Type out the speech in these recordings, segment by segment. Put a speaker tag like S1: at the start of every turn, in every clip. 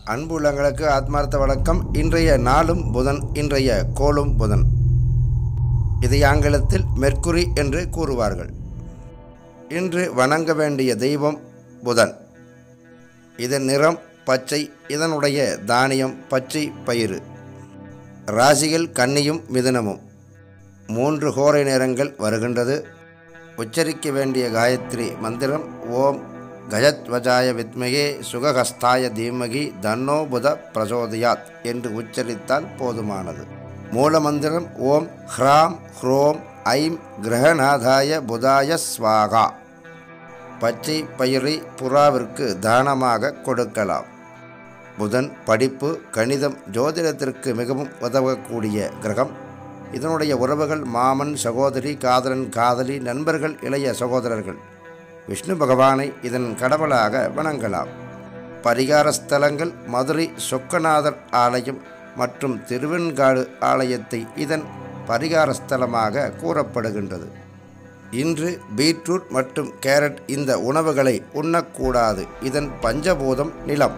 S1: அன்புள்ளங்களுக்கு ஆத்மார்த்த வணக்கம் இன்றைய நாளும் புதன் இன்றைய கோளும் புதன் இதை ஆங்கிலத்தில் மெர்க்குரி என்று கூறுவார்கள் இன்று வணங்க வேண்டிய தெய்வம் புதன் இதன் நிறம் பச்சை இதனுடைய தானியம் பச்சை பயிறு ராசிகள் கன்னியும் மிதுனமும் மூன்று கோரை நேரங்கள் வருகின்றது உச்சரிக்க வேண்டிய காயத்ரி மந்திரம் ஓம் கஜத்வஜாய வித்மகே சுகஹஸ்தாய தீமகி தன்னோ புத பிரசோதயாத் என்று உச்சரித்தால் போதுமானது மூல மந்திரம் ஓம் ஹ்ராம் ஹ்ரோம் ஐம் கிரகநாதாய புதாய ஸ்வாகா பச்சை பயிரை புறாவிற்கு தானமாக கொடுக்கலாம் புதன் படிப்பு கணிதம் ஜோதிடத்திற்கு மிகவும் உதவக்கூடிய கிரகம் இதனுடைய உறவுகள் மாமன் சகோதரி காதலன் காதலி நண்பர்கள் இளைய சகோதரர்கள் விஷ்ணு பகவானை இதன் கடவுளாக வணங்கலாம் பரிகார ஸ்தலங்கள் மதுரை சொக்கநாதர் ஆலயம் மற்றும் திருவெண்காடு ஆலயத்தை இதன் பரிகார ஸ்தலமாக கூறப்படுகின்றது இன்று பீட்ரூட் மற்றும் கேரட் இந்த உணவுகளை உண்ணக்கூடாது இதன் பஞ்சபூதம் நிலம்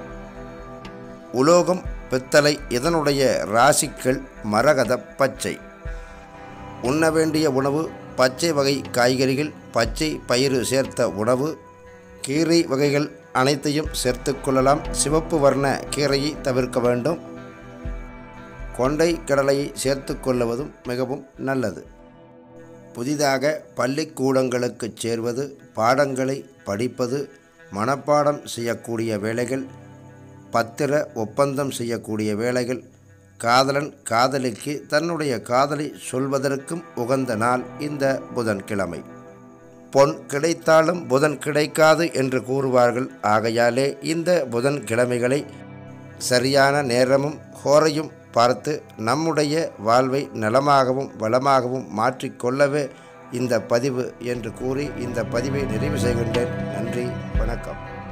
S1: உலோகம் பித்தளை இதனுடைய ராசிக்கள் மரகத பச்சை உண்ண வேண்டிய உணவு பச்சை வகை காய்கறிகள் பச்சை பயிறு சேர்த்த உணவு கீரை வகைகள் அனைத்தையும் சேர்த்துக்கொள்ளலாம் சிவப்பு வர்ண கீரையை தவிர்க்க வேண்டும் கொண்டை கடலையை சேர்த்து கொள்ளுவதும் மிகவும் நல்லது புதிதாக பள்ளிக்கூடங்களுக்கு சேர்வது பாடங்களை படிப்பது மனப்பாடம் செய்யக்கூடிய வேலைகள் பத்திர ஒப்பந்தம் செய்யக்கூடிய வேலைகள் காதலன் காதலிக்கு தன்னுடைய காதலை சொல்வதற்கும் உகந்த நாள் இந்த புதன்கிழமை பொன் கிடைத்தாலும் புதன் கிடைக்காது என்று கூறுவார்கள் ஆகையாலே இந்த புதன் கிழமைகளை சரியான நேரமும் ஹோரையும் பார்த்து நம்முடைய வாழ்வை நலமாகவும் வளமாகவும் மாற்றிக்கொள்ளவே இந்த பதிவு என்று கூறி இந்த பதிவை நிறைவு செய்கின்றேன் நன்றி வணக்கம்